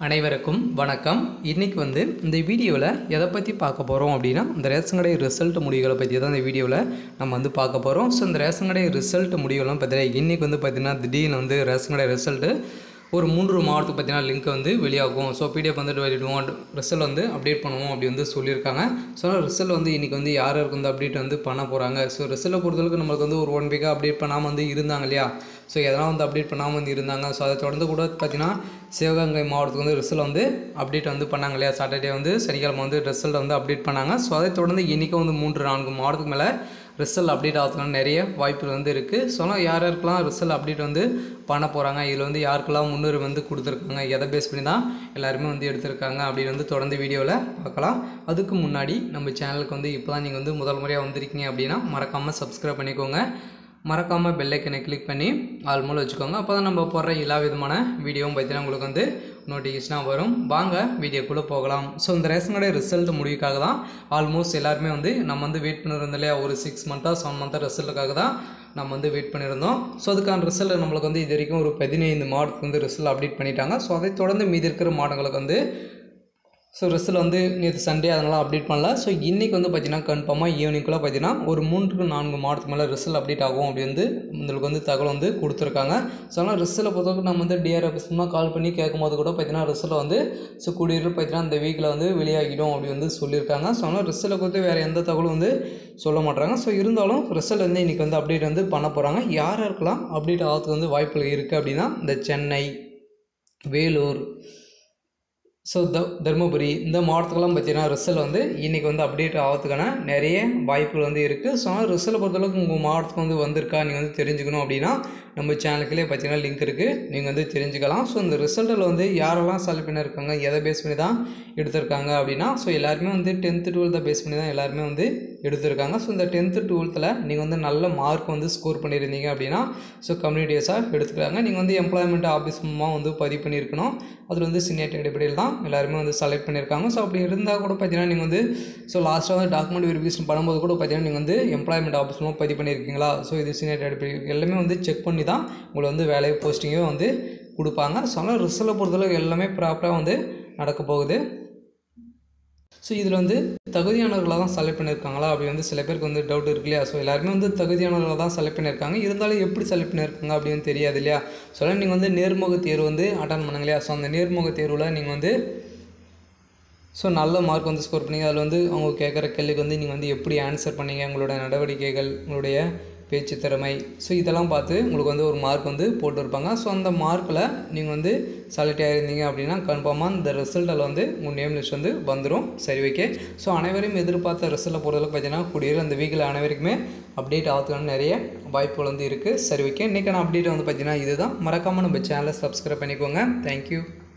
அனைவருக்கும் வணக்கம் இன்றைக்கி வந்து இந்த வீடியோவில் எதை பற்றி பார்க்க போகிறோம் அப்படின்னா இந்த ரேஷன் கடை ரிசல்ட் முடிவுகளை பற்றி தான் இந்த வீடியோவில் நம்ம வந்து பார்க்க போகிறோம் ஸோ இந்த ரேஷன் கடை ரிசல்ட் முடிவுலாம் பார்த்தீங்கன்னா இன்றைக்கி வந்து பார்த்திங்கன்னா திடீர்னு வந்து ரேஷன் கடை ரிசல்ட்டு ஒரு மூன்று மாதத்துக்கு பார்த்தீங்கன்னா லிங்க் வந்து வெளியாகும் ஸோ பிடிஎஃப் வந்துட்டு வெளியிடுவோம் ரிசல்ட் வந்து அப்டேட் பண்ணுவோம் அப்படி வந்து சொல்லியிருக்காங்க ஸோ ரிசல்ட் வந்து இன்றைக்கி வந்து யார் யாருக்கு வந்து அப்டேட் வந்து பண்ண போகிறாங்க ஸோ ரிசல்ட்டை பொறுத்தளவுக்கு நம்மளுக்கு வந்து ஒரு ஒன் வீக்காக அப்டேட் பண்ணாமல் வந்து இருந்தாங்க இல்லையா ஸோ எதனால் வந்து அப்டேட் பண்ணாமல் வந்து இருந்தாங்க ஸோ அதை தொடர்ந்து கூட பார்த்தீங்கன்னா சிவகங்கை மாவட்டத்துக்கு வந்து ரிசல்ட் வந்து அப்டேட் வந்து பண்ணாங்க இல்லையா சாட்டர்டே வந்து சனிக்கிழமை வந்து ரிசல்ட் வந்து அப்டேட் பண்ணாங்க ஸோ அதை தொடர்ந்து இன்றைக்கும் வந்து மூன்று நான்கு மாவட்டத்துக்கு மேலே ரிசல்ட் அப்டேட் ஆகிறதுக்கான நிறைய வாய்ப்புகள் வந்து இருக்குது ஸோ யார் யாருக்கெல்லாம் ரிசல்ட் அப்டேட் வந்து பண்ண போகிறாங்க இதில் வந்து யாருக்கெல்லாம் முன்னுரிமை வந்து கொடுத்துருக்காங்க எதை பேஸ் பண்ணி தான் எல்லாருமே வந்து எடுத்திருக்காங்க அப்படின்னு வந்து தொடர்ந்து வீடியோவில் பார்க்கலாம் அதுக்கு முன்னாடி நம்ம சேனலுக்கு வந்து இப்போ தான் நீங்கள் வந்து முதல் முறையாக வந்திருக்கீங்க அப்படின்னா மறக்காமல் சப்ஸ்கிரைப் பண்ணிக்கோங்க மறக்காமல் பெல்லைக்கனை கிளிக் பண்ணி ஆல் மூலம் வச்சுக்கோங்க அப்போ தான் நம்ம போடுற எல்லா விதமான வீடியோவும் பார்த்தீங்கன்னா உங்களுக்கு வந்து நோட்டிஃபிகேஷனாக வரும் வாங்க வீடியோக்குள்ளே போகலாம் ஸோ இந்த ரேஷன் கடை ரிசல்ட் முடிவுக்காக தான் ஆல்மோஸ்ட் எல்லாருமே வந்து நம்ம வந்து வெயிட் பண்ணியிருந்தோம் இல்லையா ஒரு சிக்ஸ் மந்த்தாக செவன் மந்த்தாக ரிசல்ட்டுக்காக தான் நம்ம வந்து வெயிட் பண்ணியிருந்தோம் ஸோ அதுக்கான ரிசல்ட் நம்மளுக்கு வந்து இது வரைக்கும் ஒரு பதினைந்து மாடத்துக்கு வந்து ரிசல்ட் அப்டேட் பண்ணிட்டாங்க ஸோ அதை தொடர்ந்து மீதி இருக்கிற மாடங்களுக்கு வந்து ஸோ ரிசல்ட் வந்து நேற்று சண்டே அதனால் அப்டேட் பண்ணல ஸோ இன்றைக்கி வந்து பார்த்தீங்கன்னா கன்ஃபார்மாக ஈவினிங்குள்ளே பார்த்தீங்கன்னா ஒரு மூன்று நான்கு மாதத்துக்கு மேலே ரிசல்ட் அப்டேட் ஆகும் அப்படி வந்து உங்களுக்கு வந்து தகவல் வந்து கொடுத்துருக்காங்க ஸோ ஆனால் ரிசல்ட்டை பொறுத்தவரைக்கும் நம்ம வந்து டிஆர்எஃப் சும்மா கால் பண்ணி கேட்கும்போது கூட பார்த்தீங்கன்னா ரிசல்ட் வந்து ஸோ கூடியிருப்பு பார்த்தீங்கன்னா இந்த வீக்கில் வந்து வெளியாகிடும் அப்படி வந்து சொல்லியிருக்காங்க ஸோ ஆனால் ரிசல்ட்டை குறித்து வேறு எந்த தகவலும் வந்து சொல்ல மாட்டாங்க ஸோ இருந்தாலும் ரிசல்ட் வந்து இன்றைக்கி வந்து அப்டேட் வந்து பண்ண போகிறாங்க யார் யாருக்கெல்லாம் அப்டேட் ஆகிறதுக்கு வந்து வாய்ப்புகள் இருக்குது அப்படின்னா இந்த சென்னை வேலூர் ஸோ த தருமபுரி இந்த மாவட்டத்துக்கெல்லாம் பார்த்தீங்கன்னா ரிசல்ட் வந்து இன்றைக்கி வந்து அப்டேட் ஆகிறதுக்கான நிறைய வாய்ப்புகள் வந்து இருக்குது ஸோ ஆனால் ரிசல்ட் பொறுத்தளவுக்கு உங்கள் மாவட்டத்துக்கு வந்து வந்திருக்கா நீங்கள் வந்து தெரிஞ்சுக்கணும் அப்படின்னா நம்ம சேனலுக்குள்ளே பார்த்தீங்கன்னா லிங்க் இருக்குது நீங்கள் வந்து தெரிஞ்சுக்கலாம் ஸோ இந்த ரிசல்ட்டில் வந்து யாரெல்லாம் செலக்ட் பண்ணியிருக்காங்க எதை பேஸ் பண்ணி தான் எடுத்திருக்காங்க அப்படின்னா ஸோ எல்லாருமே வந்து டென்த்து டுவெல்த்தை பேஸ் பண்ணி தான் எல்லாருமே வந்து எடுத்திருக்காங்க ஸோ இந்த டென்த்து டுவெல்த்தில் நீங்கள் வந்து நல்ல மார்க் வந்து ஸ்கோர் பண்ணியிருந்தீங்க அப்படின்னா ஸோ கம்யூனிட்டிஸாக எடுத்துக்கிறாங்க நீங்கள் வந்து எம்ப்ளாய்மெண்ட் ஆஃபீஸ் மூலமாக வந்து பதிவு பண்ணியிருக்கணும் அதில் வந்து சீனியர் அடிப்படையில் தான் எல்லாருமே வந்து செலக்ட் பண்ணியிருக்காங்க ஸோ அப்படி இருந்தால் கூட பார்த்தீங்கன்னா நீங்கள் வந்து ஸோ லாஸ்ட்டாக வந்து டாக்குமெண்ட் வெரிஃபிகேஷன் பண்ணும்போது கூட பார்த்தீங்கன்னா நீங்கள் வந்து எம்ப்ளாய்மெண்ட் ஆஃபீஸ் மூலம் பதிவு பண்ணியிருக்கீங்களா ஸோ இது சீனியர் அடிப்படை எல்லாமே வந்து செக் பண்ணி தான் உங்களை வந்து வேலை போஸ்டிங்கே வந்து கொடுப்பாங்க ஸோ அதனால் ரிசல்ட்டை பொறுத்தளவுக்கு எல்லாமே ப்ராப்பராக வந்து நடக்க போகுது ஸோ இதில் வந்து தகுதியானவர்களாக தான் செலக்ட் பண்ணியிருக்காங்களா அப்படி வந்து சில பேருக்கு வந்து டவுட் இருக்கு இல்லையா ஸோ எல்லாருமே வந்து தகுதியானவர்களாக தான் செலக்ட் பண்ணியிருக்காங்க இருந்தாலும் எப்படி செலக்ட் பண்ணியிருக்காங்க அப்படின்னு தெரியாது இல்லையா ஸோ நீங்கள் வந்து நேர்முக தேர்வு வந்து அட்டன் பண்ணுங்க இல்லையா ஸோ அந்த நேர்முக தேர்வில் நீங்கள் வந்து ஸோ நல்ல மார்க் வந்து ஸ்கோர் பண்ணீங்க அதில் வந்து அவங்க கேட்குற கேள்விக்கு வந்து நீங்கள் வந்து எப்படி ஆன்சர் பண்ணீங்க உங்களோட நடவடிக்கைகள் உங்களுடைய பேச்சு திறமை ஸோ இதெல்லாம் பார்த்து உங்களுக்கு வந்து ஒரு மார்க் வந்து போட்டிருப்பாங்க ஸோ அந்த மார்க்கில் நீங்கள் வந்து செலக்ட் ஆகிருந்தீங்க அப்படின்னா கன்ஃபார்மாக இந்த ரிசல்ட்டில் வந்து உங்கள் நேம் லிஸ்ட் வந்து வந்துடும் சரி ஓகே ஸோ அனைவரையும் எதிர்பார்த்த ரிசல்ட்டை பொறுத்தளவுக்கு பார்த்தீங்கன்னா கூடிய அந்த வீக்கில் அனைவருக்குமே அப்டேட் ஆகிறதுக்கான நிறைய வாய்ப்புகள் வந்து இருக்குது சரி ஓகே இன்றைக்கான அப்டேட் வந்து பார்த்தீங்கன்னா இதுதான் மறக்காமல் நம்ம சேனலை சப்ஸ்கிரைப் பண்ணிக்கோங்க தேங்க்யூ